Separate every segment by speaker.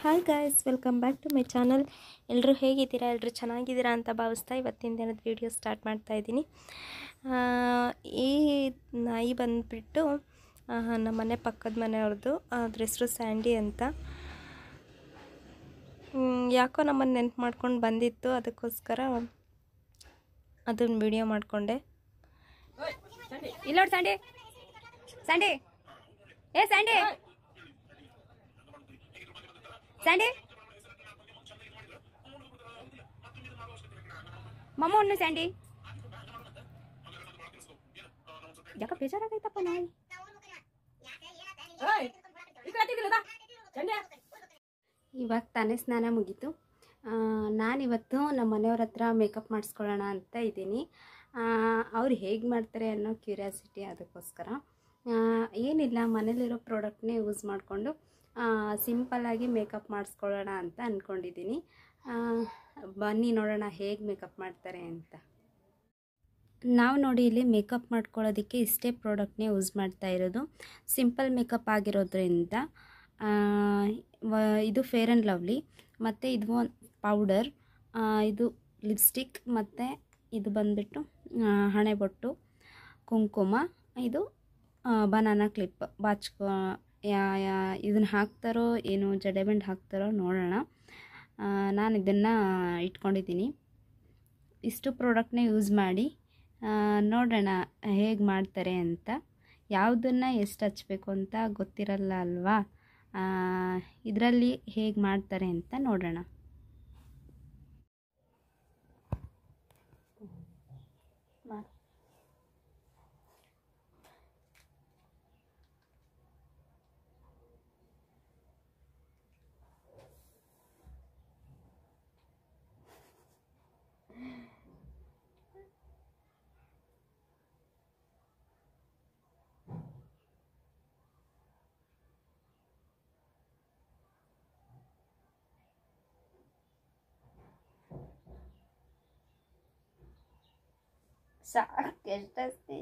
Speaker 1: hi guys welcome back to my channel ಎಲ್ಲರೂ ಹೇಗಿದ್ದೀರಾ ಎಲ್ಲರೂ ಚೆನ್ನಾಗಿದ್ದೀರಾ ಅಂತ ಭಾವಿಸ್ತಾ ಇವತ್ತಿನ ದಿನದ ವೀಡಿಯೋ ಸ್ಟಾರ್ಟ್ ಮಾಡ್ತಾ ಇದ್ದೀನಿ ಈ ನಾಯಿ ಬಂದುಬಿಟ್ಟು ನಮ್ಮ ಮನೆ ಪಕ್ಕದ ಮನೆಯವ್ರದ್ದು ಅದ್ರ ಹೆಸರು ಸ್ಯಾಂಡಿ ಅಂತ ಹ್ಮ್, ಯಾಕೋ ನಮ್ಮನ್ನು ನೆನ್ಪು ಮಾಡ್ಕೊಂಡು ಬಂದಿತ್ತು ಅದಕ್ಕೋಸ್ಕರ ಅದನ್ನು ವಿಡಿಯೋ ಮಾಡಿಕೊಂಡೆ
Speaker 2: ಇಲ್ಲ ನೋಡಿ ಸಂಡಿ ಸಂಡಿ ಏ ಸಂಡಿ ಸಂಡಿ ಮಮ್ಮ ಉಣ್ಣು ಸ್ಯಾಂಡಿ ಯಾಕ ಬೇಜಾರಾಗೈತಪ್ಪ ನಾಯಿ ಇವಾಗ ತಾನೇ ಸ್ನಾನ ಮುಗೀತು ನಾನಿವತ್ತು ನಮ್ಮ ಮನೆಯವ್ರ ಹತ್ರ ಮೇಕಪ್ ಮಾಡಿಸ್ಕೊಳ್ಳೋಣ ಅಂತ ಇದ್ದೀನಿ ಅವ್ರು ಹೇಗೆ ಮಾಡ್ತಾರೆ ಅನ್ನೋ ಕ್ಯೂರಿಯಾಸಿಟಿ ಅದಕ್ಕೋಸ್ಕರ ಆ, ಏನಿಲ್ಲ ಮನೇಲಿರೋ ಪ್ರಾಡಕ್ಟ್ನೇ ಯೂಸ್ ಮಾಡಿಕೊಂಡು ಸಿಂಪಲ್ಲಾಗಿ ಮೇಕಪ್ ಮಾಡಿಸ್ಕೊಳ್ಳೋಣ ಅಂತ ಅಂದ್ಕೊಂಡಿದ್ದೀನಿ ಬನ್ನಿ ನೋಡೋಣ ಹೇಗೆ ಮೇಕಪ್ ಮಾಡ್ತಾರೆ ಅಂತ ನಾವು ನೋಡಿ ಇಲ್ಲಿ ಮೇಕಪ್ ಮಾಡ್ಕೊಳ್ಳೋದಕ್ಕೆ ಇಷ್ಟೇ ಪ್ರಾಡಕ್ಟ್ನೇ ಯೂಸ್ ಮಾಡ್ತಾ ಇರೋದು ಸಿಂಪಲ್ ಮೇಕಪ್ ಆಗಿರೋದ್ರಿಂದ ಆ, ವ- ಇದು ಫೇರ್ ಆ್ಯಂಡ್ ಲವ್ಲಿ ಮತ್ತು ಇದು ಒಂದು ಪೌಡರ್ ಇದು ಲಿಪ್ಸ್ಟಿಕ್ ಮತ್ತು ಇದು ಬಂದುಬಿಟ್ಟು ಹಣೆಬೊಟ್ಟು ಕುಂಕುಮ ಇದು ಬನಾನಾ ಕ್ಲಿಪ್ ಬಾಚ್ಕೊ ಯಾ ಯಾ ಇದನ್ನು ಹಾಕ್ತಾರೋ ಏನು ಜಡೆಬೆಂಡ್ ಹಾಕ್ತಾರೋ ನೋಡೋಣ ನಾನು ಇದನ್ನು ಇಟ್ಕೊಂಡಿದ್ದೀನಿ ಇಷ್ಟು ಪ್ರಾಡಕ್ಟ್ನೇ ಯೂಸ್ ಮಾಡಿ ಆ, ನೋಡೋಣ ಹೇಗೆ ಮಾಡ್ತಾರೆ ಅಂತ ಯಾವುದನ್ನು ಎಷ್ಟು ಹಚ್ಬೇಕು ಅಂತ ಗೊತ್ತಿರಲ್ಲ ಅಲ್ವಾ ಇದರಲ್ಲಿ ಹೇಗೆ ಮಾಡ್ತಾರೆ ಅಂತ ನೋಡೋಣ ಸಾಕು ಎಷ್ಟಸ್ತಿ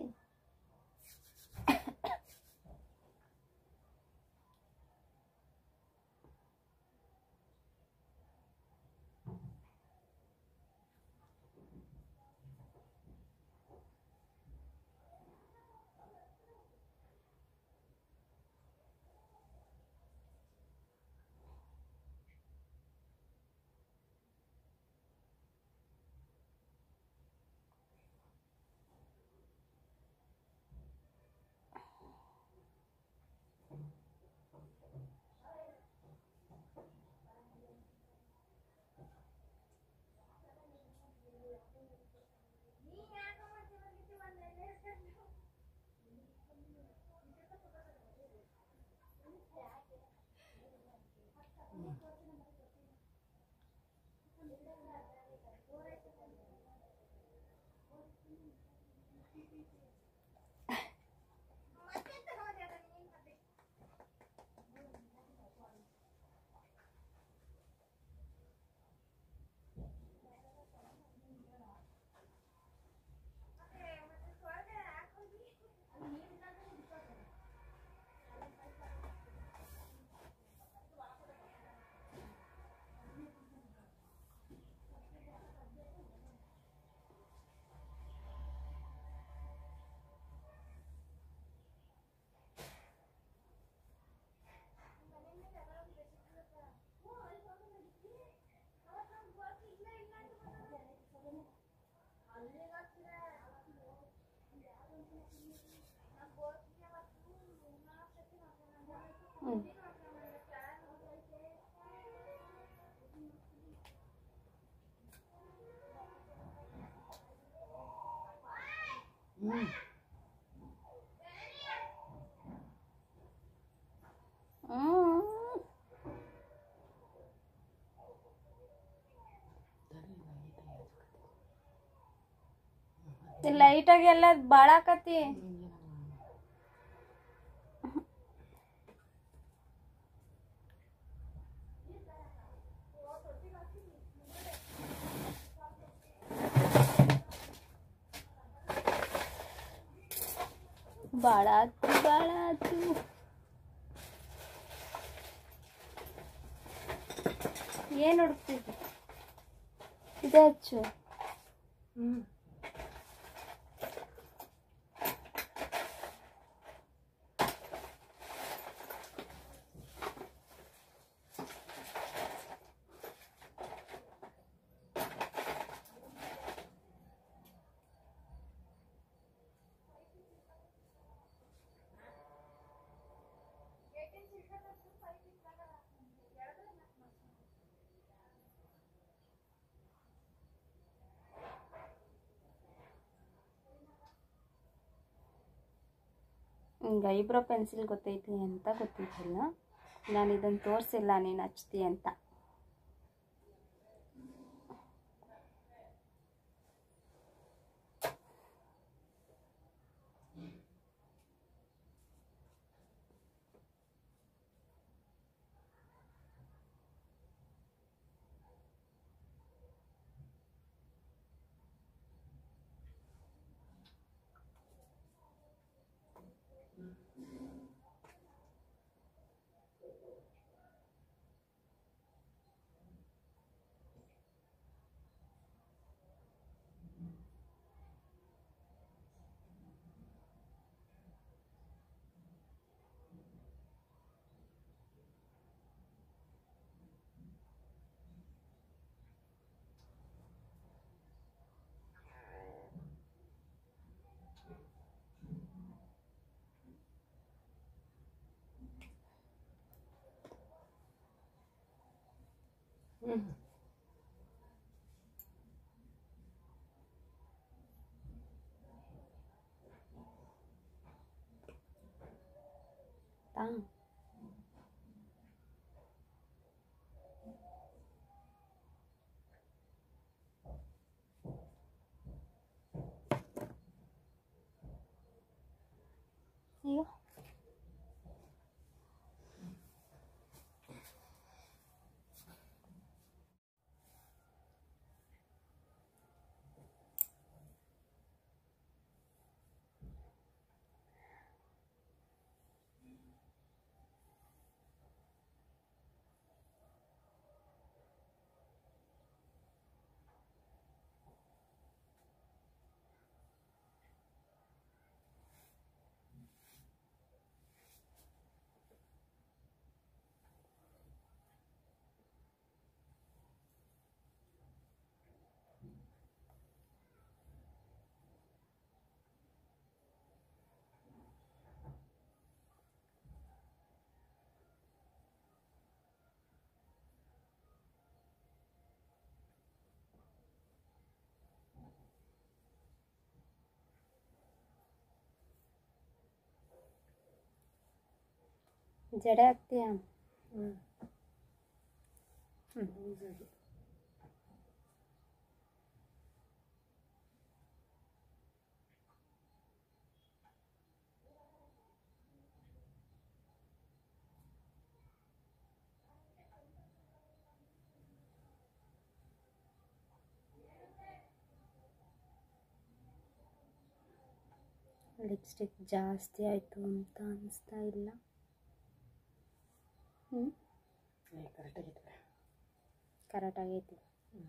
Speaker 2: ಲೈಟಾಗಿ ಎಲ್ಲ ಬಾಳಾಕತಿ ಬಾಳಾತು ಬಾಳಾತು ಏನು ಹುಡುಕ್ತಿದ್ದೆ ಇದೇ ಹಚ್ಚು
Speaker 1: ಹ್ಞೂ
Speaker 2: ಹಿಂಗೆ ಐಬ್ರೋ ಪೆನ್ಸಿಲ್ ಗೊತ್ತೈತಿ ಅಂತ ಗೊತ್ತಿದ್ದಿಲ್ಲ ನಾನು ಇದನ್ನು ತೋರಿಸಿಲ್ಲ ನೀನು ಹಚ್ತಿ ಅಂತ
Speaker 1: ಹ್ಞೂ
Speaker 2: ತಾ ಅಯ್ಯೋ ಜಡೆ ಹಾಕ್ತೀಯಾ
Speaker 1: ಹ್ಞೂ
Speaker 2: ಹ್ಞೂ
Speaker 1: ಈಸಾಗಿ
Speaker 2: ಲಿಪ್ಸ್ಟಿಕ್ ಜಾಸ್ತಿ ಆಯಿತು ಅಂತ ಅನಿಸ್ತಾ ಇಲ್ಲ ಹ್ಞೂ
Speaker 1: ಕರೆಕ್ಟಾಗಿತ್ತು
Speaker 2: ಕರೆಕ್ಟ್ ಆಗೈತಿ
Speaker 1: ಹ್ಞೂ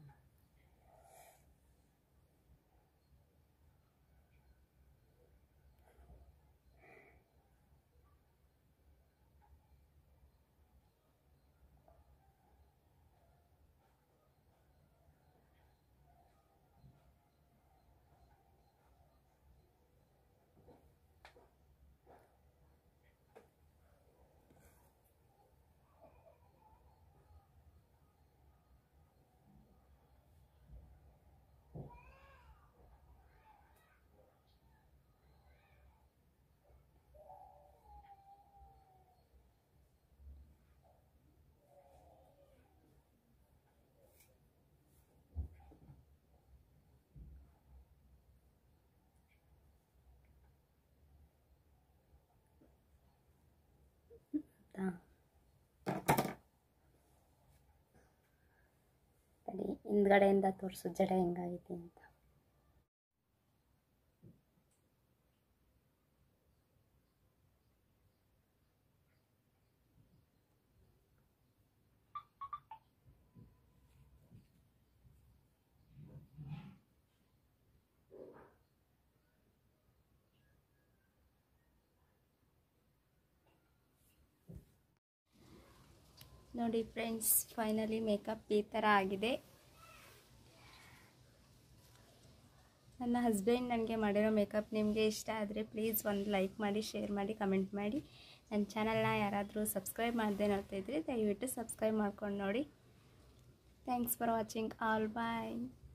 Speaker 2: ಹಾ ತಡಿ ಹಿಂದ್ಗಡೆಯಿಂದ ತೋರಿಸು ಜಡೆ ಹೆಂಗಾಗೈತಿ ಅಂತ
Speaker 1: ನೋಡಿ ಫ್ರೆಂಡ್ಸ್ ಫೈನಲಿ ಮೇಕಪ್ ಈ ಥರ ಆಗಿದೆ ನನ್ನ ಹಸ್ಬೆಂಡ್ ನನಗೆ ಮಾಡಿರೋ ಮೇಕಪ್ ನಿಮಗೆ ಇಷ್ಟ ಆದರೆ ಪ್ಲೀಸ್ ಒಂದು ಲೈಕ್ ಮಾಡಿ ಶೇರ್ ಮಾಡಿ ಕಮೆಂಟ್ ಮಾಡಿ ನನ್ನ ಚಾನಲ್ನ ಯಾರಾದರೂ ಸಬ್ಸ್ಕ್ರೈಬ್ ಮಾಡದೆ ನೋಡ್ತಾ ಇದ್ದರೆ ದಯವಿಟ್ಟು ಸಬ್ಸ್ಕ್ರೈಬ್ ಮಾಡ್ಕೊಂಡು ನೋಡಿ thanks for watching all bye